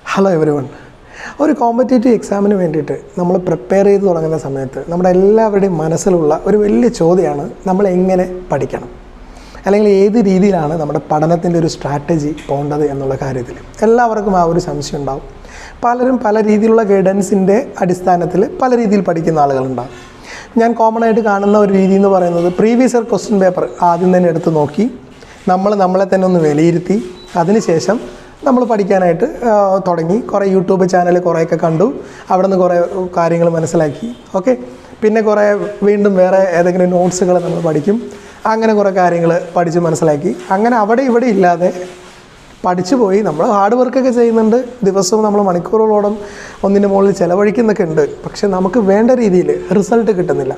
hello everyone ഒരു competitive എക്സാമിന് വേണ്ടിയിട്ട് നമ്മൾ പ്രിപ്പയർ ചെയ്ത് തുടങ്ങുന്ന സമയത്ത് നമ്മുടെ എല്ലാവരുടെയും മനസ്സിലുള്ള ഒരു വലിയ ചോദ്യമാണ് നമ്മൾ എങ്ങനെ പഠിക്കണം അല്ലെങ്കിൽ ഏത് രീതിയിലാണ് നമ്മുടെ പഠനത്തിൻ്റെ ഒരു സ്ട്രാറ്റജി പോകേണ്ടത് എന്നുള്ള കാര്യത്തിൽ എല്ലാവർക്കും ആ ഒരു സംശയം ഉണ്ടാവും പലരും പല രീതിയിലുള്ള ഗൈഡൻസിൻ്റെ അടിസ്ഥാനത്തിൽ പല രീതിയിൽ പഠിക്കുന്ന ആളുകളുണ്ടാവും ഞാൻ കോമൺ ആയിട്ട് കാണുന്ന ഒരു രീതി എന്ന് പറയുന്നത് പ്രീവിയസ് ഇയർ ക്വസ്റ്റ്യൻ പേപ്പർ ആദ്യം തന്നെ എടുത്ത് നോക്കി നമ്മൾ നമ്മളെ തന്നെ ഒന്ന് വിലയിരുത്തി അതിനുശേഷം നമ്മൾ പഠിക്കാനായിട്ട് ആ, തുടങ്ങി കുറേ യൂട്യൂബ് ചാനൽ കുറേയൊക്കെ കണ്ടു അവിടെ നിന്ന് കുറേ കാര്യങ്ങൾ മനസ്സിലാക്കി ഓക്കെ പിന്നെ കുറേ വീണ്ടും വേറെ ഏതെങ്കിലും നോട്ട്സുകൾ നമ്മൾ പഠിക്കും അങ്ങനെ കുറേ കാര്യങ്ങൾ പഠിച്ച് മനസ്സിലാക്കി അങ്ങനെ അവിടെ ഇവിടെ ഇല്ലാതെ പഠിച്ചു പോയി നമ്മൾ ഹാർഡ് വർക്കൊക്കെ ചെയ്യുന്നുണ്ട് ദിവസവും നമ്മൾ മണിക്കൂറുകളോളം ഒന്നിൻ്റെ മുകളിൽ ചിലവഴിക്കുന്നൊക്കെ ഉണ്ട് പക്ഷെ നമുക്ക് വേണ്ട രീതിയിൽ റിസൾട്ട് കിട്ടുന്നില്ല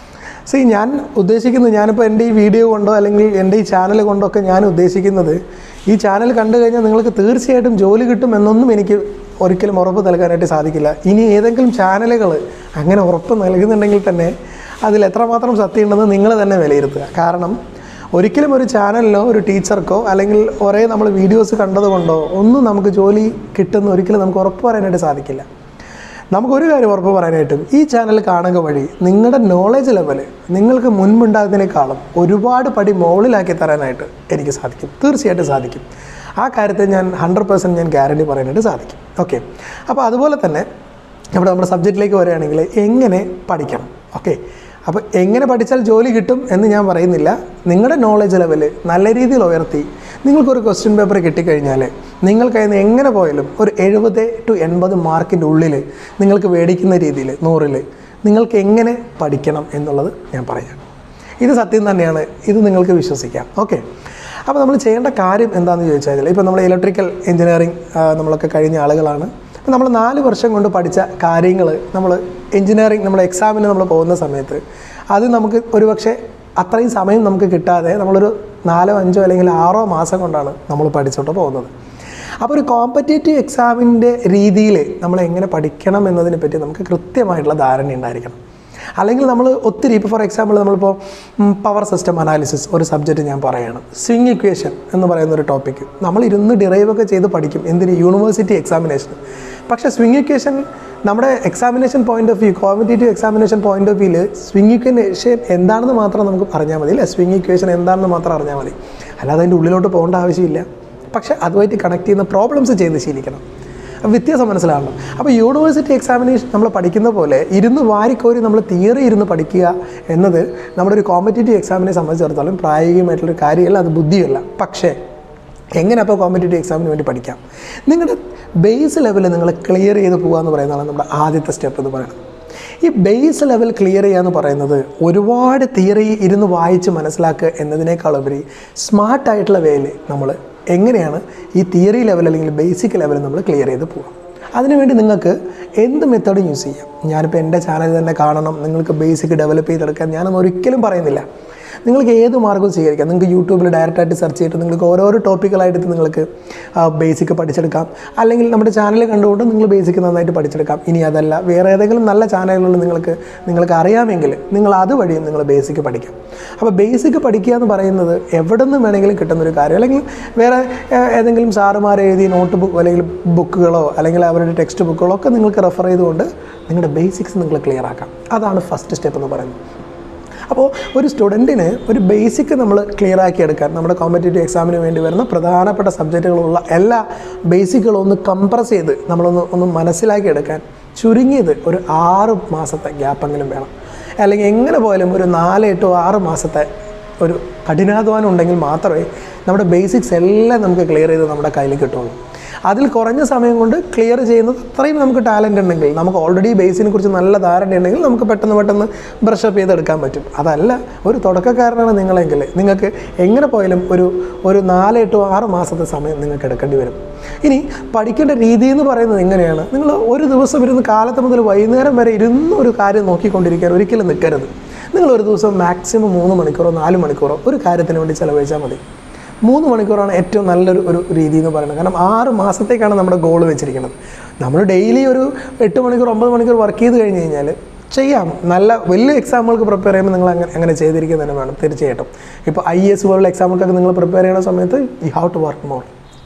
സി ഞാൻ ഉദ്ദേശിക്കുന്നത് ഞാനിപ്പോൾ എൻ്റെ ഈ വീഡിയോ കൊണ്ടോ അല്ലെങ്കിൽ എൻ്റെ ഈ ചാനൽ കൊണ്ടോ ഒക്കെ ഞാൻ ഉദ്ദേശിക്കുന്നത് ഈ ചാനൽ കണ്ടു കഴിഞ്ഞാൽ നിങ്ങൾക്ക് തീർച്ചയായിട്ടും ജോലി കിട്ടും എന്നൊന്നും എനിക്ക് ഒരിക്കലും ഉറപ്പ് നൽകാനായിട്ട് സാധിക്കില്ല ഇനി ഏതെങ്കിലും ചാനലുകൾ അങ്ങനെ ഉറപ്പ് നൽകുന്നുണ്ടെങ്കിൽ തന്നെ അതിൽ എത്രമാത്രം സത്യമുണ്ടെന്ന് നിങ്ങൾ തന്നെ വിലയിരുത്തുക കാരണം ഒരിക്കലും ഒരു ചാനലിനോ ഒരു ടീച്ചർക്കോ അല്ലെങ്കിൽ ഒരേ നമ്മൾ വീഡിയോസ് കണ്ടതുകൊണ്ടോ ഒന്നും നമുക്ക് ജോലി കിട്ടുന്ന ഒരിക്കലും നമുക്ക് ഉറപ്പ് പറയാനായിട്ട് സാധിക്കില്ല നമുക്കൊരു കാര്യം ഉറപ്പ് പറയാനായിട്ടും ഈ ചാനൽ കാണുക വഴി നിങ്ങളുടെ നോളജ് ലെവൽ നിങ്ങൾക്ക് മുൻപുണ്ടാകുന്നതിനേക്കാളും ഒരുപാട് പടി മുകളിലാക്കി തരാനായിട്ട് എനിക്ക് സാധിക്കും തീർച്ചയായിട്ടും സാധിക്കും ആ കാര്യത്തിൽ ഞാൻ ഹൺഡ്രഡ് പേഴ്സൻറ്റ് ഞാൻ ഗ്യാരണ്ടി പറയാനായിട്ട് സാധിക്കും ഓക്കെ അപ്പോൾ അതുപോലെ തന്നെ ഇവിടെ നമ്മുടെ സബ്ജക്റ്റിലേക്ക് വരികയാണെങ്കിൽ എങ്ങനെ പഠിക്കണം ഓക്കെ അപ്പോൾ എങ്ങനെ പഠിച്ചാൽ ജോലി കിട്ടും എന്ന് ഞാൻ പറയുന്നില്ല നിങ്ങളുടെ നോളജ് ലെവൽ നല്ല രീതിയിൽ ഉയർത്തി നിങ്ങൾക്കൊരു ക്വസ്റ്റ്യൻ പേപ്പർ കിട്ടിക്കഴിഞ്ഞാൽ നിങ്ങൾക്ക് അതിന് എങ്ങനെ പോയാലും ഒരു എഴുപത് ടു എൺപത് മാർക്കിൻ്റെ ഉള്ളിൽ നിങ്ങൾക്ക് മേടിക്കുന്ന രീതിയിൽ നൂറിൽ നിങ്ങൾക്ക് എങ്ങനെ പഠിക്കണം എന്നുള്ളത് ഞാൻ പറയാം ഇത് സത്യം തന്നെയാണ് ഇത് നിങ്ങൾക്ക് വിശ്വസിക്കാം ഓക്കെ അപ്പോൾ നമ്മൾ ചെയ്യേണ്ട കാര്യം എന്താണെന്ന് ചോദിച്ചാൽ ഇപ്പോൾ നമ്മൾ ഇലക്ട്രിക്കൽ എഞ്ചിനീയറിംഗ് നമ്മളൊക്കെ കഴിഞ്ഞ ആളുകളാണ് അപ്പോൾ നമ്മൾ നാല് വർഷം കൊണ്ട് പഠിച്ച കാര്യങ്ങൾ നമ്മൾ എഞ്ചിനീയറിംഗ് നമ്മൾ എക്സാമിന് നമ്മൾ പോകുന്ന സമയത്ത് അത് നമുക്ക് ഒരുപക്ഷെ അത്രയും സമയം നമുക്ക് കിട്ടാതെ നമ്മളൊരു നാലോ അഞ്ചോ അല്ലെങ്കിൽ ആറോ മാസം കൊണ്ടാണ് നമ്മൾ പഠിച്ചോട്ട് പോകുന്നത് അപ്പോൾ ഒരു കോമ്പറ്റേറ്റീവ് എക്സാമിൻ്റെ രീതിയിൽ നമ്മൾ എങ്ങനെ പഠിക്കണം എന്നതിനെ പറ്റി നമുക്ക് കൃത്യമായിട്ടുള്ള ധാരണ ഉണ്ടായിരിക്കണം അല്ലെങ്കിൽ നമ്മൾ ഒത്തിരി ഇപ്പോൾ ഫോർ എക്സാമ്പിൾ നമ്മളിപ്പോൾ പവർ സിസ്റ്റം അനാലിസിസ് ഒരു സബ്ജക്റ്റ് ഞാൻ പറയുകയാണ് സ്വിങ് ഇക്വേഷൻ എന്ന് പറയുന്ന ഒരു ടോപ്പിക്ക് നമ്മൾ ഇരുന്ന് ഡിറൈവ് ഒക്കെ ചെയ്ത് പഠിക്കും എന്തിന് യൂണിവേഴ്സിറ്റി എക്സാമിനേഷൻ പക്ഷേ സ്വിങ് ഇക്വേഷൻ നമ്മുടെ examination point of view competitive examination point of വ്യൂവിൽ സ്വിങ് ഇക്വേഷൻ എന്താണെന്ന് മാത്രം നമുക്ക് അറിഞ്ഞാൽ മതി അല്ലേ സ്വിങ് ഇക്വേഷൻ എന്താണെന്ന് മാത്രം അറിഞ്ഞാൽ മതി അല്ലാതെ അതിൻ്റെ ഉള്ളിലോട്ട് പോകേണ്ട ആവശ്യമില്ല പക്ഷേ അതുമായിട്ട് കണക്ട് ചെയ്യുന്ന പ്രോബ്ലംസ് ചെയ്ത് ശീലിക്കണം അപ്പോൾ വ്യത്യാസം മനസ്സിലാവണം അപ്പോൾ യൂണിവേഴ്സിറ്റി എക്സാമിനേഷൻ നമ്മൾ പഠിക്കുന്ന പോലെ ഇരുന്ന് വാരിക്കോരി നമ്മൾ തിയറി ഇരുന്ന് പഠിക്കുക എന്നത് നമ്മുടെ ഒരു കോമ്പറ്റേറ്റീവ് എക്സാമിനെ സംബന്ധിച്ചിടത്തോളം പ്രായോഗികമായിട്ടുള്ളൊരു കാര്യമല്ല അത് ബുദ്ധിയല്ല പക്ഷേ എങ്ങനെ അപ്പോൾ കോമ്പറ്റേറ്റീവ് എക്സാമിന് വേണ്ടി പഠിക്കാം നിങ്ങളുടെ ബേസ് ലെവൽ നിങ്ങൾ ക്ലിയർ ചെയ്ത് പോകുക എന്ന് പറയുന്നതാണ് നമ്മുടെ ആദ്യത്തെ സ്റ്റെപ്പ് എന്ന് പറയുന്നത് ഈ ബേസ് ലെവൽ ക്ലിയർ ചെയ്യുക എന്ന് പറയുന്നത് ഒരുപാട് തിയറി ഇരുന്ന് വായിച്ച് മനസ്സിലാക്കുക എന്നതിനേക്കാളുപരി സ്മാർട്ടായിട്ടുള്ള വേയിൽ നമ്മൾ എങ്ങനെയാണ് ഈ തിയറി ലെവൽ അല്ലെങ്കിൽ ബേസിക് ലെവൽ നമ്മൾ ക്ലിയർ ചെയ്ത് പോകാം അതിനുവേണ്ടി നിങ്ങൾക്ക് എന്ത് മെത്തേഡും യൂസ് ചെയ്യാം ഞാനിപ്പോൾ എൻ്റെ ചാനൽ തന്നെ കാണണം നിങ്ങൾക്ക് ബേസിക് ഡെവലപ്പ് ചെയ്തെടുക്കാൻ ഞാനൊന്നും ഒരിക്കലും പറയുന്നില്ല നിങ്ങൾക്ക് ഏത് മാർഗവും സ്വീകരിക്കാം നിങ്ങൾക്ക് യൂട്യൂബിൽ ഡയറക്റ്റായിട്ട് സെർച്ച് ചെയ്തിട്ട് നിങ്ങൾക്ക് ഓരോരോ ടോപ്പിക്കുകളായിട്ട് നിങ്ങൾക്ക് ബേസിക് പഠിച്ചെടുക്കാം അല്ലെങ്കിൽ നമ്മുടെ ചാനൽ കണ്ടുകൊണ്ട് നിങ്ങൾ ബേസിക് നന്നായിട്ട് പഠിച്ചെടുക്കാം ഇനി അതല്ല വേറെ ഏതെങ്കിലും നല്ല ചാനലുകൾ നിങ്ങൾക്ക് നിങ്ങൾക്ക് അറിയാമെങ്കിൽ നിങ്ങൾ അതുവഴിയും നിങ്ങൾ ബേസിക് പഠിക്കാം അപ്പോൾ ബേസിക് പഠിക്കുക എന്ന് പറയുന്നത് എവിടെ നിന്ന് വേണമെങ്കിലും കിട്ടുന്ന ഒരു കാര്യം അല്ലെങ്കിൽ വേറെ ഏഹ്, ഏതെങ്കിലും സാറുമാർ എഴുതിയ നോട്ട് ബുക്ക് അല്ലെങ്കിൽ ബുക്കുകളോ അല്ലെങ്കിൽ അവരുടെ ടെക്സ്റ്റ് ബുക്കുകളോ ഒക്കെ നിങ്ങൾക്ക് റെഫർ ചെയ്തുകൊണ്ട് നിങ്ങളുടെ ബേസിക്സ് നിങ്ങൾ ക്ലിയർ ആക്കാം അതാണ് ഫസ്റ്റ് സ്റ്റെപ്പ് എന്ന് പറയുന്നത് അപ്പോൾ ഒരു സ്റ്റുഡൻറ്റിന് ഒരു ബേസിക് നമ്മൾ ക്ലിയർ ആക്കി എടുക്കാൻ നമ്മുടെ കോമ്പറ്റേറ്റീവ് എക്സാമിന് വേണ്ടി വരുന്ന പ്രധാനപ്പെട്ട സബ്ജക്റ്റുകളുള്ള എല്ലാ ബേസിക്കുകളും ഒന്ന് കംപ്രസ് ചെയ്ത് നമ്മളൊന്ന് ഒന്ന് മനസ്സിലാക്കി എടുക്കാൻ ചുരുങ്ങിയത് ഒരു ആറ് മാസത്തെ ഗ്യാപ്പെങ്കിലും വേണം അല്ലെങ്കിൽ എങ്ങനെ പോയാലും ഒരു നാല് എട്ടോ ആറ് മാസത്തെ ഒരു കഠിനാധ്വാനം ഉണ്ടെങ്കിൽ മാത്രമേ നമ്മുടെ ബേസിക്സ് എല്ലാം നമുക്ക് ക്ലിയർ ചെയ്ത് നമ്മുടെ കയ്യിൽ കിട്ടുള്ളൂ അതിൽ കുറഞ്ഞ സമയം കൊണ്ട് ക്ലിയർ ചെയ്യുന്നത് അത്രയും നമുക്ക് ടാലൻ്റ് ഉണ്ടെങ്കിൽ നമുക്ക് ഓൾറെഡി ബേസിനെ കുറിച്ച് നല്ല ധാരണ ഉണ്ടെങ്കിൽ നമുക്ക് പെട്ടെന്ന് പെട്ടെന്ന് ബ്രഷപ്പ് ചെയ്തെടുക്കാൻ പറ്റും അതല്ല ഒരു തുടക്കക്കാരനാണ് നിങ്ങളെങ്കിൽ നിങ്ങൾക്ക് എങ്ങനെ പോയാലും ഒരു ഒരു നാല് എട്ടോ ആറ് മാസത്തെ സമയം നിങ്ങൾക്ക് എടുക്കേണ്ടി വരും ഇനി പഠിക്കേണ്ട രീതി എന്ന് പറയുന്നത് എങ്ങനെയാണ് നിങ്ങൾ ഒരു ദിവസം ഇരുന്ന് കാലത്ത് മുതൽ വൈകുന്നേരം വരെ ഇരുന്ന് ഒരു കാര്യം നോക്കിക്കൊണ്ടിരിക്കാൻ ഒരിക്കലും നിൽക്കരുത് നിങ്ങൾ ഒരു ദിവസം മാക്സിമം മൂന്ന് മണിക്കൂറോ നാല് മണിക്കൂറോ ഒരു കാര്യത്തിന് വേണ്ടി ചിലവഴിച്ചാൽ മതി മൂന്ന് മണിക്കൂറാണ് ഏറ്റവും നല്ലൊരു ഒരു രീതി എന്ന് പറയുന്നത് കാരണം ആറ് മാസത്തേക്കാണ് നമ്മുടെ ഗോൾ വെച്ചിരിക്കുന്നത് നമ്മൾ ഡെയിലി ഒരു എട്ട് മണിക്കൂർ ഒമ്പത് മണിക്കൂർ വർക്ക് ചെയ്ത് കഴിഞ്ഞ് കഴിഞ്ഞാൽ ചെയ്യാം നല്ല വലിയ എക്സാമുകൾക്ക് പ്രിപ്പയർ ചെയ്യുമ്പോൾ നിങ്ങൾ അങ്ങനെ അങ്ങനെ ചെയ്തിരിക്കുക തന്നെ വേണം തീർച്ചയായിട്ടും ഇപ്പോൾ ഐ എസ് പോലുള്ള എക്സാമുകൾക്കൊക്കെ നിങ്ങൾ പ്രിപ്പയർ ചെയ്യുന്ന സമയത്ത് you have to work more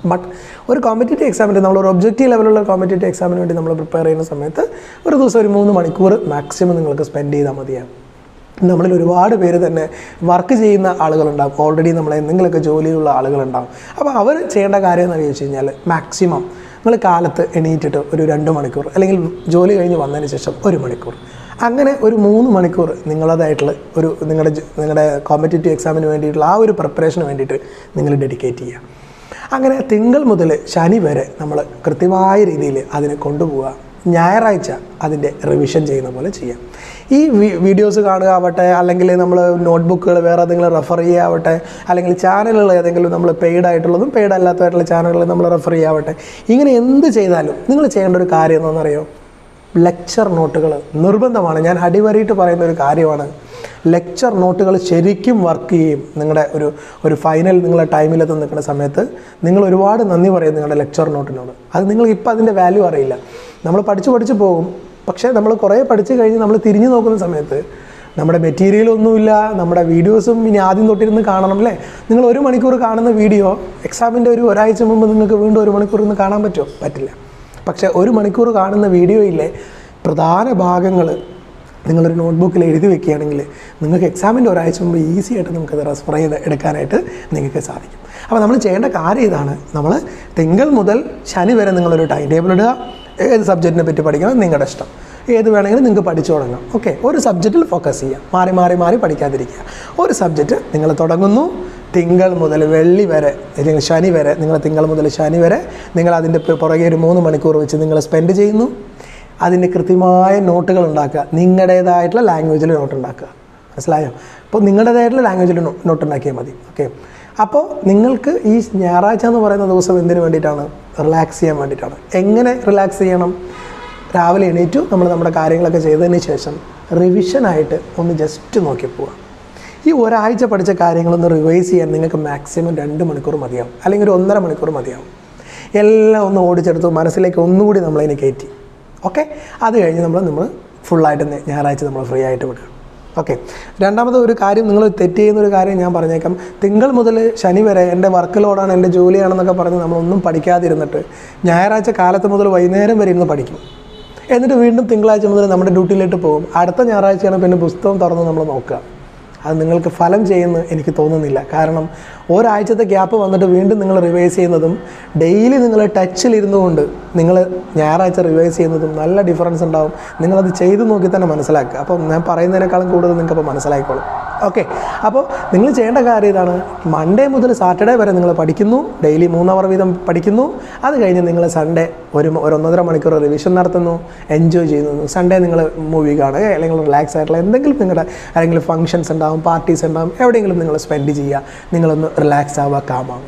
but ഒരു കോമ്പറ്റേറ്റീവ് എക്സാമിന് നമ്മൾ ഒരു ഒബ്ജക്റ്റീവ് ലെവലുള്ള കോമ്പറ്റേറ്റീവ് എക്സാമിന് വേണ്ടി നമ്മൾ പ്രിപ്പയർ ചെയ്യുന്ന സമയത്ത് ഒരു ദിവസം ഒരു മൂന്ന് മണിക്കൂർ മാക്സിമം നിങ്ങൾക്ക് സ്പെൻഡ് ചെയ്താൽ മതിയാകും നമ്മളിൽ ഒരുപാട് പേര് തന്നെ വർക്ക് ചെയ്യുന്ന ആളുകളുണ്ടാവും ഓൾറെഡി നമ്മൾ എന്തെങ്കിലുമൊക്കെ ജോലിയുള്ള ആളുകളുണ്ടാവും അപ്പോൾ അവർ ചെയ്യേണ്ട കാര്യം എന്ന് ചോദിച്ചു കഴിഞ്ഞാൽ മാക്സിമം നിങ്ങൾ കാലത്ത് എണീറ്റിട്ട് ഒരു രണ്ട് മണിക്കൂർ അല്ലെങ്കിൽ ജോലി കഴിഞ്ഞ് വന്നതിന് ശേഷം ഒരു മണിക്കൂർ അങ്ങനെ ഒരു മൂന്ന് മണിക്കൂർ നിങ്ങളതായിട്ടുള്ള ഒരു നിങ്ങളുടെ ജ- നിങ്ങളുടെ കോമ്പറ്റേറ്റീവ് എക്സാമിന് വേണ്ടിയിട്ടുള്ള ആ ഒരു പ്രിപ്പറേഷന് വേണ്ടിയിട്ട് നിങ്ങൾ ഡെഡിക്കേറ്റ് ചെയ്യുക അങ്ങനെ തിങ്കൾ മുതൽ ശനി വരെ നമ്മൾ കൃത്യമായ രീതിയിൽ അതിനെ കൊണ്ടുപോവുക ഞായറാഴ്ച അതിൻ്റെ റിവിഷൻ ചെയ്യുന്ന പോലെ ചെയ്യാം ഈ വി- വീഡിയോസ് കാണുക ആവട്ടെ അല്ലെങ്കിൽ നമ്മൾ നോട്ട്ബുക്കുകൾ വേറെ ഏതെങ്കിലും റെഫർ ചെയ്യാവട്ടെ അല്ലെങ്കിൽ ചാനലുകൾ ഏതെങ്കിലും നമ്മൾ പെയ്ഡ് ആയിട്ടുള്ളതും പെയ്ഡ് അല്ലാത്തതായിട്ടുള്ള ചാനലുകൾ നമ്മൾ റെഫർ ചെയ്യാവട്ടെ ഇങ്ങനെ എന്ത് ചെയ്താലും നിങ്ങൾ ചെയ്യേണ്ട ഒരു കാര്യം എന്താണെന്നറിയോ ലെക്ചർ നോട്ടുകൾ നിർബന്ധമാണ് ഞാൻ അടിവരിയിട്ട് പറയുന്ന ഒരു കാര്യമാണ് ലെക്ചർ നോട്ടുകൾ ശരിക്കും വർക്ക് ചെയ്യും നിങ്ങളുടെ ഒരു ഒരു ഫൈനൽ നിങ്ങളുടെ ടൈമിലെത്തി നിൽക്കുന്ന സമയത്ത് നിങ്ങൾ ഒരുപാട് നന്ദി പറയും നിങ്ങളുടെ ലെക്ചർ നോട്ടിനോട് അത് നിങ്ങൾക്ക് ഇപ്പോൾ അതിൻ്റെ വാല്യൂ അറിയില്ല നമ്മൾ പഠിച്ച് പഠിച്ച് പോകും പക്ഷേ നമ്മൾ കുറേ പഠിച്ച് കഴിഞ്ഞ് നമ്മൾ തിരിഞ്ഞു നോക്കുന്ന സമയത്ത് നമ്മുടെ മെറ്റീരിയൽ ഒന്നുമില്ല നമ്മുടെ വീഡിയോസും ഇനി ആദ്യം തൊട്ടിരുന്ന് കാണണം അല്ലേ നിങ്ങൾ ഒരു മണിക്കൂർ കാണുന്ന വീഡിയോ എക്സാമിൻ്റെ ഒരു ഒരാഴ്ച മുമ്പ് നിങ്ങൾക്ക് വീണ്ടും ഒരു മണിക്കൂർ ഇന്ന് കാണാൻ പറ്റുമോ പറ്റില്ല പക്ഷേ ഒരു മണിക്കൂർ കാണുന്ന വീഡിയോയിലെ പ്രധാന ഭാഗങ്ങൾ നിങ്ങളൊരു നോട്ട്ബുക്കിൽ എഴുതി വെക്കുകയാണെങ്കിൽ നിങ്ങൾക്ക് എക്സാമിൻ്റെ ഒരാഴ്ച മുമ്പ് ഈസി ആയിട്ട് നമുക്കത് റെസ്ഫർ ചെയ്ത് എടുക്കാനായിട്ട് നിങ്ങൾക്ക് സാധിക്കും അപ്പോൾ നമ്മൾ ചെയ്യേണ്ട കാര്യം ഇതാണ് നമ്മൾ തിങ്കൾ മുതൽ ശനി വരെ നിങ്ങളൊരു ടൈം ടേബിൾ ഇടുക ഏത് സബ്ജക്റ്റിനെ പറ്റി പഠിക്കണം നിങ്ങളുടെ ഇഷ്ടം ഏത് വേണമെങ്കിലും നിങ്ങൾക്ക് പഠിച്ചു തുടങ്ങാം ഓക്കെ ഒരു സബ്ജക്റ്റിൽ ഫോക്കസ് ചെയ്യാം മാറി മാറി മാറി പഠിക്കാതിരിക്കുക ഒരു സബ്ജക്റ്റ് നിങ്ങൾ തുടങ്ങുന്നു തിങ്കൾ മുതൽ വെള്ളി വരെ അല്ലെങ്കിൽ ശനി വരെ നിങ്ങൾ തിങ്കൾ മുതൽ ശനി വരെ നിങ്ങൾ അതിൻ്റെ പു- പുറകെ ഒരു മൂന്ന് മണിക്കൂർ വെച്ച് നിങ്ങൾ സ്പെൻഡ് ചെയ്യുന്നു അതിൻ്റെ കൃത്യമായ നോട്ടുകൾ ഉണ്ടാക്കുക നിങ്ങളുടേതായിട്ടുള്ള ലാംഗ്വേജിൽ നോട്ട് ഉണ്ടാക്കുക മനസ്സിലായോ അപ്പോൾ നിങ്ങളുടേതായിട്ടുള്ള ലാംഗ്വേജിൽ നോട്ട് ഉണ്ടാക്കിയാൽ മതി ഓക്കെ അപ്പോൾ നിങ്ങൾക്ക് ഈ ഞായറാഴ്ച എന്ന് പറയുന്ന ദിവസം എന്തിനു വേണ്ടിയിട്ടാണ് റിലാക്സ് ചെയ്യാൻ വേണ്ടിയിട്ടാണ് എങ്ങനെ റിലാക്സ് ചെയ്യണം രാവിലെ എണീറ്റു നമ്മൾ നമ്മുടെ കാര്യങ്ങളൊക്കെ ചെയ്തതിന് ശേഷം റിവിഷനായിട്ട് ഒന്ന് ജസ്റ്റ് നോക്കി പോവുക ഈ ഒരാഴ്ച പഠിച്ച കാര്യങ്ങളൊന്ന് റിവൈസ് ചെയ്യാൻ നിങ്ങൾക്ക് മാക്സിമം രണ്ട് മണിക്കൂർ മതിയാവും അല്ലെങ്കിൽ ഒരു ഒന്നര മണിക്കൂർ മതിയാവും എല്ലാം ഒന്ന് ഓടിച്ചെടുത്ത് മനസ്സിലേക്ക് ഒന്നുകൂടി നമ്മളതിനെ കയറ്റി ഓക്കെ അത് കഴിഞ്ഞ് നമ്മൾ നമ്മൾ ഫുള്ളായിട്ട് നെ- ഞായറാഴ്ച നമ്മൾ ഫ്രീ ആയിട്ട് വിടുക ഓക്കെ രണ്ടാമത് ഒരു കാര്യം നിങ്ങൾ തെറ്റ് ചെയ്യുന്ന ഒരു കാര്യം ഞാൻ പറഞ്ഞേക്കാം തിങ്കൾ മുതൽ ശനി വരെ എൻ്റെ വർക്ക് ലോഡാണ് എൻ്റെ ജോലിയാണെന്നൊക്കെ പറഞ്ഞ് നമ്മളൊന്നും പഠിക്കാതിരുന്നിട്ട് ഞായറാഴ്ച കാലത്ത് മുതൽ വൈകുന്നേരം വരെ ഇരുന്ന് പഠിക്കും എന്നിട്ട് വീണ്ടും തിങ്കളാഴ്ച മുതൽ നമ്മുടെ ഡ്യൂട്ടിയിലേക്ക് പോകും അടുത്ത ഞായറാഴ്ചയാണ് പിന്നെ പുസ്തകം തുറന്ന് നമ്മൾ നോക്കുക അത് നിങ്ങൾക്ക് ഫലം ചെയ്യുമെന്ന് എനിക്ക് തോന്നുന്നില്ല കാരണം ഒരാഴ്ചത്തെ ഗ്യാപ്പ് വന്നിട്ട് വീണ്ടും നിങ്ങൾ റിവൈസ് ചെയ്യുന്നതും ഡെയിലി നിങ്ങൾ ടച്ചിലിരുന്നു കൊണ്ട് നിങ്ങൾ ഞായറാഴ്ച റിവൈസ് ചെയ്യുന്നതും നല്ല ഡിഫറൻസ് ഉണ്ടാവും നിങ്ങളത് ചെയ്ത് നോക്കി തന്നെ മനസ്സിലാക്കുക അപ്പം ഞാൻ പറയുന്നതിനേക്കാളും കൂടുതൽ നിങ്ങൾക്ക് അപ്പോൾ മനസ്സിലായിക്കോളും ഓക്കെ അപ്പോൾ നിങ്ങൾ ചെയ്യേണ്ട കാര്യം ഇതാണ് മൺഡേ മുതൽ സാറ്റർഡേ വരെ നിങ്ങൾ പഠിക്കുന്നു ഡെയിലി മൂന്നവർ വീതം പഠിക്കുന്നു അത് കഴിഞ്ഞ് നിങ്ങൾ സൺഡേ ഒരു മ- ഒരു ഒന്നര മണിക്കൂർ റിവിഷൻ നടത്തുന്നു എൻജോയ് ചെയ്യുന്നു സൺഡേ നിങ്ങൾ മൂവി കാണുക അല്ലെങ്കിൽ റിലാക്സ് ആയിട്ടുള്ള എന്തെങ്കിലും നിങ്ങളുടെ അല്ലെങ്കിൽ ഫങ്ഷൻസ് ഉണ്ടാവും പാർട്ടീസ് ഉണ്ടാവും എവിടെയെങ്കിലും നിങ്ങൾ സ്പെൻഡ് ചെയ്യുക നിങ്ങളൊന്ന് റിലാക്സ് ആവുക കാമാവും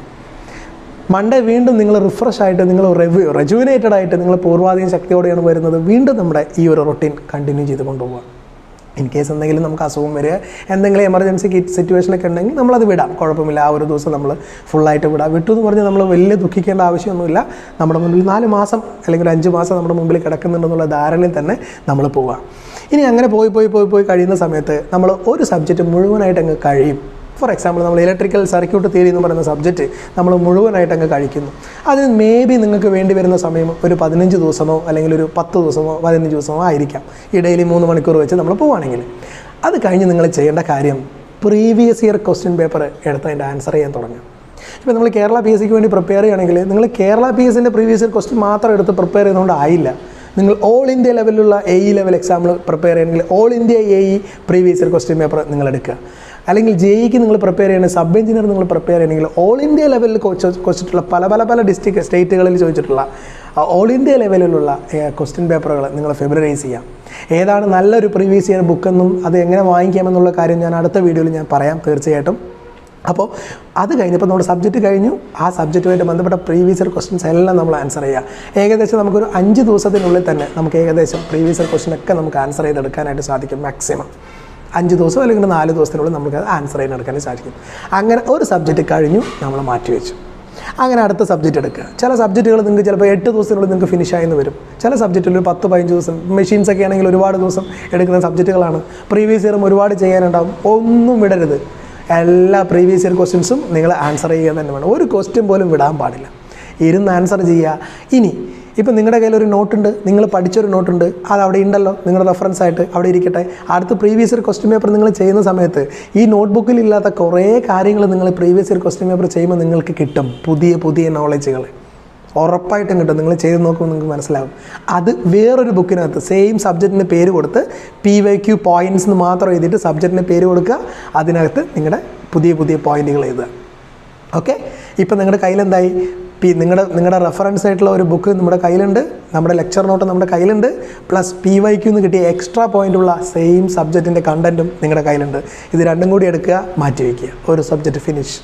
മൺഡേ വീണ്ടും നിങ്ങൾ റിഫ്രഷ് ആയിട്ട് നിങ്ങൾ റെവ്യൂ റെജുവിനേറ്റഡ് ആയിട്ട് നിങ്ങൾ പൂർവാധീന ശക്തിയോടെയാണ് വരുന്നത് വീണ്ടും നമ്മുടെ ഈ ഒരു റൊട്ടീൻ കണ്ടിന്യൂ ചെയ്ത് കൊണ്ടുപോകുക ഇൻ കേസ് എന്തെങ്കിലും നമുക്ക് അസുഖം വരിക എന്തെങ്കിലും എമർജൻസി സിറ്റുവേഷനൊക്കെ ഉണ്ടെങ്കിൽ നമ്മളത് വിടാം കുഴപ്പമില്ല ആ ഒരു ദിവസം നമ്മൾ ഫുള്ളായിട്ട് വിടാം വിട്ടു എന്ന് പറഞ്ഞ് നമ്മൾ വലിയ ദുഃഖിക്കേണ്ട ആവശ്യമൊന്നുമില്ല നമ്മുടെ മുമ്പിൽ നാല് മാസം അല്ലെങ്കിൽ ഒരു അഞ്ച് മാസം നമ്മുടെ മുമ്പിൽ കിടക്കുന്നുണ്ടെന്നുള്ള ധാരണയിൽ തന്നെ നമ്മൾ പോവാം ഇനി അങ്ങനെ പോയി പോയി പോയി പോയി കഴിയുന്ന സമയത്ത് നമ്മൾ ഒരു സബ്ജക്റ്റ് മുഴുവനായിട്ട് അങ്ങ് കഴിയും ഫോർ എക്സാമ്പിൾ നമ്മൾ ഇലക്ട്രിക്കൽ സർക്യൂട്ട് തിയറി എന്ന് പറയുന്ന സബ്ജക്റ്റ് നമ്മൾ മുഴുവനായിട്ട് അങ്ങ് കഴിക്കുന്നു അതിന് മേ ബി നിങ്ങൾക്ക് വേണ്ടി വരുന്ന സമയം ഒരു പതിനഞ്ച് ദിവസമോ അല്ലെങ്കിൽ ഒരു പത്ത് ദിവസമോ പതിനഞ്ച് ദിവസമോ ആയിരിക്കാം ഈ ഡെയിലി മൂന്ന് മണിക്കൂർ വെച്ച് നമ്മൾ പോവുകയാണെങ്കിൽ അത് കഴിഞ്ഞ് നിങ്ങൾ ചെയ്യേണ്ട കാര്യം പ്രീവിയസ് ഇയർ ക്വസ്റ്റ്യൻ പേപ്പർ എടുത്ത് അതിൻ്റെ ആൻസർ ചെയ്യാൻ തുടങ്ങുക ഇപ്പോൾ നമ്മൾ കേരള പി എസ് സിക്ക് വേണ്ടി പ്രിപ്പയർ ചെയ്യുകയാണെങ്കിൽ നിങ്ങൾ കേരള പി എസിൻ്റെ പ്രീവിയസ് ഇയർ ക്വസ്റ്റ്യൻ മാത്രം എടുത്ത് പ്രിപ്പയർ ചെയ്യുന്നതുകൊണ്ട് ആയില്ല നിങ്ങൾ ഓൾ ഇന്ത്യ ലെവലിലുള്ള എ ഇ ലെവൽ എക്സാമിൽ പ്രിപ്പയർ ചെയ്യണമെങ്കിൽ all India A E previous year question paper നിങ്ങൾ എടുക്കുക അല്ലെങ്കിൽ ജെ ഇക്ക് നിങ്ങൾ പ്രിപ്പയർ ചെയ്യണമെങ്കിൽ സബ് എഞ്ചിനീയർ നിങ്ങൾ പ്രിപ്പയർ ചെയ്യണമെങ്കിൽ ഓൾ ഇന്ത്യ ലെവലിൽ ചോദിച്ചിട്ടുള്ള പല പല പല ഡിസ്ട്രിക്ട് സ്റ്റേറ്റുകളിൽ ചോദിച്ചിട്ടുള്ള ഓൾ ഇന്ത്യ ലെവലിലുള്ള ക്വസ്റ്റ്യൻ പേപ്പറുകൾ നിങ്ങൾ ഫെബ്രുവറൈസ് ചെയ്യാം ഏതാണ് നല്ലൊരു പ്രീവിയസ് ഇയർ ബുക്കെന്നും അത് എങ്ങനെ വാങ്ങിക്കാമെന്നുള്ള കാര്യം ഞാൻ അടുത്ത വീഡിയോയിൽ ഞാൻ പറയാം തീർച്ചയായിട്ടും അപ്പോൾ അത് കഴിഞ്ഞപ്പോൾ നമ്മുടെ സബ്ജക്റ്റ് കഴിഞ്ഞു ആ സബ്ജക്റ്റുമായിട്ട് ബന്ധപ്പെട്ട പ്രീവിയസ് ഇയർ ക്വസ്റ്റ്യൻസ് എല്ലാം നമ്മൾ ആൻസർ ചെയ്യുക ഏകദേശം നമുക്കൊരു അഞ്ച് ദിവസത്തിനുള്ളിൽ തന്നെ നമുക്ക് ഏകദേശം പ്രീവിയസ് ഇയർ ക്വസ്റ്റ്യൻ ഒക്കെ നമുക്ക് ആൻസർ ചെയ്തെടുക്കാനായിട്ട് സാധിക്കും മാക്സിമം അഞ്ച് ദിവസം അല്ലെങ്കിൽ നാല് ദിവസത്തിനുള്ളിൽ നമുക്ക് അത് ആൻസർ ചെയ്തെടുക്കാൻ സാധിക്കും അങ്ങനെ ഒരു സബ്ജക്റ്റ് കഴിഞ്ഞു നമ്മൾ മാറ്റിവെച്ചു അങ്ങനെ അടുത്ത സബ്ജക്റ്റ് എടുക്കുക ചില സബ്ജക്റ്റുകൾ നിങ്ങൾക്ക് ചിലപ്പോൾ എട്ട് ദിവസത്തിനുള്ളിൽ നിങ്ങൾക്ക് ഫിനിഷ് ആയെന്ന് വരും ചില സബ്ജക്റ്റിൽ ഒരു പത്ത് പതിനഞ്ച് ദിവസം മെഷീൻസ് ഒക്കെ ആണെങ്കിൽ ഒരുപാട് ദിവസം എടുക്കുന്ന സബ്ജക്റ്റുകളാണ് പ്രീവിയസ് ഇയറും ഒരുപാട് ചെയ്യാനുണ്ടാവും ഒന്നും വിടരുത് എല്ലാ പ്രീവിയസ് ഇയർ ക്വസ്റ്റ്യൻസും നിങ്ങൾ ആൻസർ ചെയ്യുക തന്നെ വേണം ഒരു ക്വസ്റ്റ്യൻ പോലും വിടാൻ പാടില്ല ഇരുന്ന് ആൻസർ ചെയ്യുക ഇനി ഇപ്പം നിങ്ങളുടെ കയ്യിൽ ഒരു നോട്ടുണ്ട് നിങ്ങൾ പഠിച്ചൊരു നോട്ടുണ്ട് അത് അവിടെ ഉണ്ടല്ലോ നിങ്ങളുടെ റെഫറൻസ് ആയിട്ട് അവിടെ ഇരിക്കട്ടെ അടുത്ത പ്രീവിയസ് ഇയർ ക്വസ്റ്റ്യൻ പേപ്പർ നിങ്ങൾ ചെയ്യുന്ന സമയത്ത് ഈ നോട്ട്ബുക്കിൽ ഇല്ലാത്ത കുറേ കാര്യങ്ങൾ നിങ്ങൾ പ്രീവിയസ് ഇയർ ക്വസ്റ്റ്യൻ പേപ്പർ ചെയ്യുമ്പോൾ നിങ്ങൾക്ക് കിട്ടും പുതിയ പുതിയ നോളജുകൾ ഉറപ്പായിട്ടും കിട്ടും നിങ്ങൾ ചെയ്ത് നോക്കുമ്പോൾ നിങ്ങൾക്ക് മനസ്സിലാവും അത് വേറൊരു ബുക്കിനകത്ത് സെയിം സബ്ജക്റ്റിന് പേര് കൊടുത്ത് പി വൈ ക്യു പോയിൻറ്റ്സ് എന്ന് മാത്രം എഴുതിയിട്ട് സബ്ജക്റ്റിന് പേര് കൊടുക്കുക അതിനകത്ത് നിങ്ങളുടെ പുതിയ പുതിയ പോയിന്റുകൾ എഴുതുക ഓക്കെ ഇപ്പം നിങ്ങളുടെ കയ്യിലെന്തായി പി നിങ്ങളുടെ നിങ്ങളുടെ റെഫറൻസ് ആയിട്ടുള്ള ഒരു ബുക്ക് നമ്മുടെ കയ്യിലുണ്ട് നമ്മുടെ ലെക്ചർ നോട്ട് നമ്മുടെ കയ്യിലുണ്ട് പ്ലസ് പി വൈ ക്യൂന്ന് കിട്ടിയ എക്സ്ട്രാ പോയിൻ്റുള്ള സെയിം സബ്ജക്റ്റിൻ്റെ കണ്ടൻറ്റും നിങ്ങളുടെ കയ്യിലുണ്ട് ഇത് രണ്ടും കൂടി എടുക്കുക മാറ്റി വയ്ക്കുക ഒരു subject finish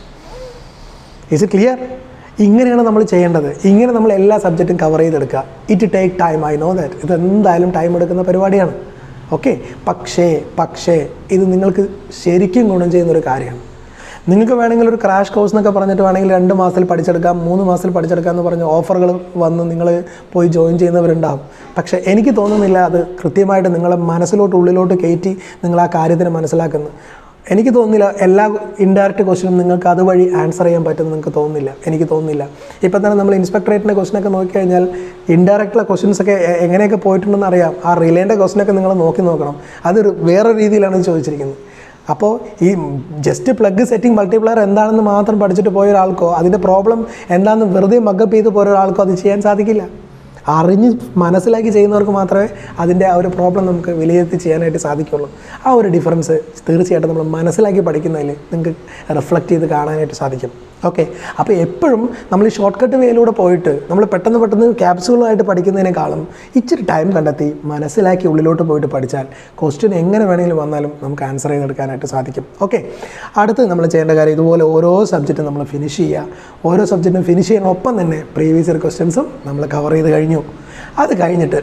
is it clear ഇങ്ങനെയാണ് നമ്മൾ ചെയ്യേണ്ടത് ഇങ്ങനെ നമ്മൾ എല്ലാ സബ്ജക്റ്റും കവർ ചെയ്തെടുക്കുക it take time I know that ഇത് എന്തായാലും ടൈം എടുക്കുന്ന പരിപാടിയാണ് ഓക്കെ പക്ഷേ പക്ഷേ ഇത് നിങ്ങൾക്ക് ശരിക്കും ഗുണം ചെയ്യുന്നൊരു കാര്യമാണ് നിങ്ങൾക്ക് വേണമെങ്കിൽ ഒരു ക്രാഷ് കോഴ്സ് എന്നൊക്കെ പറഞ്ഞിട്ട് വേണമെങ്കിൽ രണ്ട് മാസത്തിൽ പഠിച്ചെടുക്കാം മൂന്ന് മാസത്തിൽ പഠിച്ചെടുക്കാം എന്ന് പറഞ്ഞ് ഓഫറുകൾ വന്ന് നിങ്ങൾ പോയി ജോയിൻ ചെയ്യുന്നവരുണ്ടാവും പക്ഷേ എനിക്ക് തോന്നുന്നില്ല അത് കൃത്യമായിട്ട് നിങ്ങളെ മനസ്സിലോട്ട് ഉള്ളിലോട്ട് കയറ്റി നിങ്ങൾ ആ കാര്യത്തിന് മനസ്സിലാക്കുന്നു എനിക്ക് തോന്നുന്നില്ല എല്ലാ ഇൻഡയറക്റ്റ് ക്വസ്റ്റിനും നിങ്ങൾക്ക് അതുവഴി ആൻസർ ചെയ്യാൻ പറ്റുമെന്ന് നിങ്ങൾക്ക് തോന്നുന്നില്ല എനിക്ക് തോന്നുന്നില്ല ഇപ്പം തന്നെ നമ്മൾ ഇൻസ്പെക്ടറേറ്റിൻ്റെ ക്വസ്റ്റിനൊക്കെ നോക്കിക്കഴിഞ്ഞാൽ ഇൻഡയറക്റ്റുള്ള ക്വസ്റ്റ്യൻസ് ഒക്കെ എ- എങ്ങനെയൊക്കെ പോയിട്ടുണ്ടെന്ന് അറിയാം ആ റിലേൻ്റെ ക്വസ്റ്റിനൊക്കെ നിങ്ങൾ നോക്കി നോക്കണം അത് ഒരു വേറെ രീതിയിലാണ് ഇത് ചോദിച്ചിരിക്കുന്നത് അപ്പോൾ ഈ ജസ്റ്റ് പ്ലഗ് സെറ്റിംഗ് മൾട്ടിപ്ലയർ എന്താണെന്ന് മാത്രം പഠിച്ചിട്ട് പോയ ഒരാൾക്കോ അതിൻ്റെ പ്രോബ്ലം എന്താണെന്ന് വെറുതെ മഗപ്പ് ചെയ്ത് പോയ ഒരാൾക്കോ അത് ചെയ്യാൻ സാധിക്കില്ല അറിഞ്ഞ് മനസ്സിലാക്കി ചെയ്യുന്നവർക്ക് മാത്രമേ അതിൻ്റെ ആ ഒരു പ്രോബ്ലം നമുക്ക് വിലയിരുത്തി ചെയ്യാനായിട്ട് സാധിക്കുള്ളൂ ആ ഒരു ഡിഫറൻസ് തീർച്ചയായിട്ടും നമ്മൾ മനസ്സിലാക്കി പഠിക്കുന്നതിൽ നിങ്ങൾക്ക് റിഫ്ലക്റ്റ് ചെയ്ത് കാണാനായിട്ട് സാധിക്കും ഓക്കെ അപ്പോൾ എപ്പോഴും നമ്മൾ ഈ ഷോർട്ട് കട്ട് വേയിലൂടെ പോയിട്ട് നമ്മൾ പെട്ടെന്ന് പെട്ടെന്ന് ക്യാപ്സുകളായിട്ട് പഠിക്കുന്നതിനേക്കാളും ഇച്ചിരി ടൈം കണ്ടെത്തി മനസ്സിലാക്കി ഉള്ളിലോട്ട് പോയിട്ട് പഠിച്ചാൽ ക്വസ്റ്റ്യൻ എങ്ങനെ വേണമെങ്കിലും വന്നാലും നമുക്ക് ആൻസർ ചെയ്തെടുക്കാനായിട്ട് സാധിക്കും ഓക്കെ അടുത്ത് നമ്മൾ ചെയ്യേണ്ട കാര്യം ഇതുപോലെ ഓരോ സബ്ജക്റ്റും നമ്മൾ ഫിനിഷ് ചെയ്യുക ഓരോ സബ്ജക്റ്റും ഫിനിഷ് ചെയ്യുന്ന ഒപ്പം തന്നെ പ്രീവിയസ് ഇയർ ക്വസ്റ്റ്യൻസും നമ്മൾ കവർ ചെയ്ത് കഴിഞ്ഞു അത് കഴിഞ്ഞിട്ട്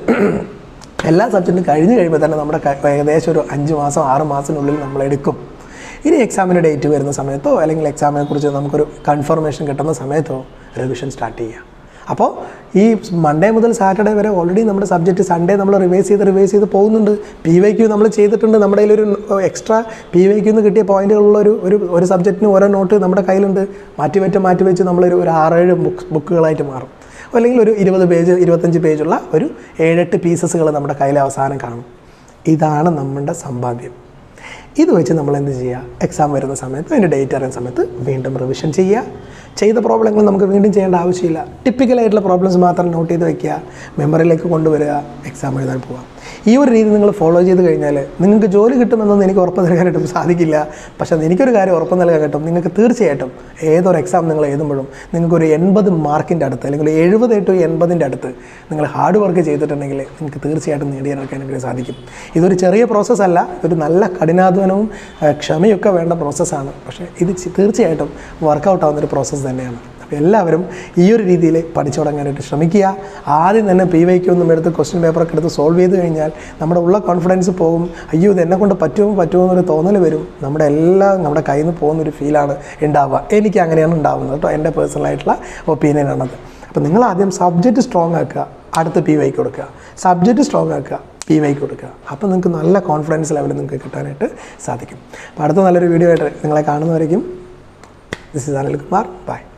എല്ലാ സബ്ജക്റ്റും കഴിഞ്ഞ് കഴിയുമ്പോൾ തന്നെ നമ്മുടെ ക- ഏകദേശം ഒരു അഞ്ച് മാസം ആറ് മാസത്തിനുള്ളിൽ നമ്മൾ എടുക്കും ഇനി എക്സാമിൻ്റെ ഡേറ്റ് വരുന്ന സമയത്തോ അല്ലെങ്കിൽ എക്സാമിനെ കുറിച്ച് നമുക്കൊരു കൺഫർമേഷൻ കിട്ടുന്ന സമയത്തോ റിവിഷൻ സ്റ്റാർട്ട് ചെയ്യുക അപ്പോൾ ഈ മൺഡേ മുതൽ സാറ്റർഡേ വരെ ഓൾറെഡി നമ്മുടെ സബ്ജക്റ്റ് സൺഡേ നമ്മൾ റിവൈസ് ചെയ്ത് റിവൈസ് ചെയ്ത് പോകുന്നുണ്ട് പി വൈ ക്യൂ നമ്മൾ ചെയ്തിട്ടുണ്ട് നമ്മുടെ കയ്യിലൊരു എക്സ്ട്രാ പി വൈ ക്യൂന്ന് കിട്ടിയ പോയിന്റുകളുള്ള ഒരു ഒരു ഒരു സബ്ജക്റ്റിന് ഓരോ നോട്ട് നമ്മുടെ കയ്യിലുണ്ട് മാറ്റി വെച്ച് മാറ്റി വെച്ച് നമ്മളൊരു ഒരു ആറേഴ് ബുക്സ് ബുക്കുകളായിട്ട് മാറും അല്ലെങ്കിൽ ഒരു ഇരുപത് പേജ് ഇരുപത്തഞ്ച് പേജുള്ള ഒരു ഏഴെട്ട് പീസസുകൾ നമ്മുടെ കയ്യിൽ അവസാനം കാണും ഇതാണ് നമ്മുടെ സമ്പാദ്യം ഇത് വെച്ച് നമ്മൾ എന്ത് ചെയ്യുക എക്സാം വരുന്ന സമയത്ത് അതിൻ്റെ ഡേറ്റ് അറിയുന്ന സമയത്ത് വീണ്ടും റിവിഷൻ ചെയ്യുക ചെയ്ത പ്രോബ്ലങ്ങൾ നമുക്ക് വീണ്ടും ചെയ്യേണ്ട ആവശ്യമില്ല ടിപ്പിക്കലായിട്ടുള്ള പ്രോബ്ലംസ് മാത്രം നോട്ട് ചെയ്ത് വെക്കുക മെമ്മറിയിലേക്ക് കൊണ്ടുവരിക എക്സാം എഴുതാൻ പോവുക ഈ ഒരു രീതി നിങ്ങൾ ഫോളോ ചെയ്ത് കഴിഞ്ഞാൽ നിങ്ങൾക്ക് ജോലി കിട്ടുമെന്നൊന്നും എനിക്ക് ഉറപ്പ് നൽകാനായിട്ട് സാധിക്കില്ല പക്ഷേ എനിക്കൊരു കാര്യം ഉറപ്പ് നൽകാൻ കിട്ടും നിങ്ങൾക്ക് തീർച്ചയായിട്ടും ഏതൊരു എക്സാം നിങ്ങൾ എഴുതുമ്പോഴും നിങ്ങൾക്കൊരു എൺപത് മാർക്കിൻ്റെ അടുത്ത് അല്ലെങ്കിൽ ഒരു എഴുപത് ടു എൺപതിൻ്റെ അടുത്ത് നിങ്ങൾ ഹാർഡ് വർക്ക് ചെയ്തിട്ടുണ്ടെങ്കിൽ നിങ്ങൾക്ക് തീർച്ചയായിട്ടും നേടിയെടുക്കാനായിട്ട് സാധിക്കും ഇതൊരു ചെറിയ പ്രോസസ്സല്ല ഇതൊരു നല്ല കഠിനാധ്വാനവും ആ, ക്ഷമയൊക്കെ വേണ്ട പ്രോസസ്സാണ് പക്ഷേ ഇത് ചി- തീർച്ചയായിട്ടും വർക്കൗട്ട് ആവുന്നൊരു പ്രോസസ്സ് തന്നെയാണ് അപ്പോൾ എല്ലാവരും ഈ ഒരു രീതിയിൽ പഠിച്ചു തുടങ്ങാനായിട്ട് ശ്രമിക്കുക ആദ്യം തന്നെ പി വൈക്ക് ഒന്നും എടുത്ത് ക്വസ്റ്റ്യൻ പേപ്പറൊക്കെ എടുത്ത് സോൾവ് ചെയ്ത് കഴിഞ്ഞാൽ നമ്മുടെ ഉള്ള കോൺഫിഡൻസ് പോകും അയ്യോ ഇത് എന്നെ കൊണ്ട് പറ്റുമോ പറ്റുമോ എന്നൊരു തോന്നൽ വരും നമ്മുടെ എല്ലാം നമ്മുടെ കയ്യിൽ നിന്ന് പോകുന്നൊരു ഫീലാണ് ഉണ്ടാവുക എനിക്ക് അങ്ങനെയാണ് ഉണ്ടാവുന്നത് കേട്ടോ എൻ്റെ പേഴ്സണലായിട്ടുള്ള ഒപ്പീനിയനാണത് അപ്പോൾ നിങ്ങൾ ആദ്യം സബ്ജക്റ്റ് സ്ട്രോങ് ആക്കുക അടുത്ത് പി വൈക്ക് കൊടുക്കുക സബ്ജക്റ്റ് സ്ട്രോങ് ആക്കുക പി വൈക്ക് കൊടുക്കുക അപ്പോൾ നിങ്ങൾക്ക് നല്ല കോൺഫിഡൻസ് ലെവൽ നിങ്ങൾക്ക് കിട്ടാനായിട്ട് സാധിക്കും അപ്പോൾ അടുത്ത നല്ലൊരു വീഡിയോ ആയിട്ട് നിങ്ങളെ കാണുന്നവരേക്കും this is Anil Kumar by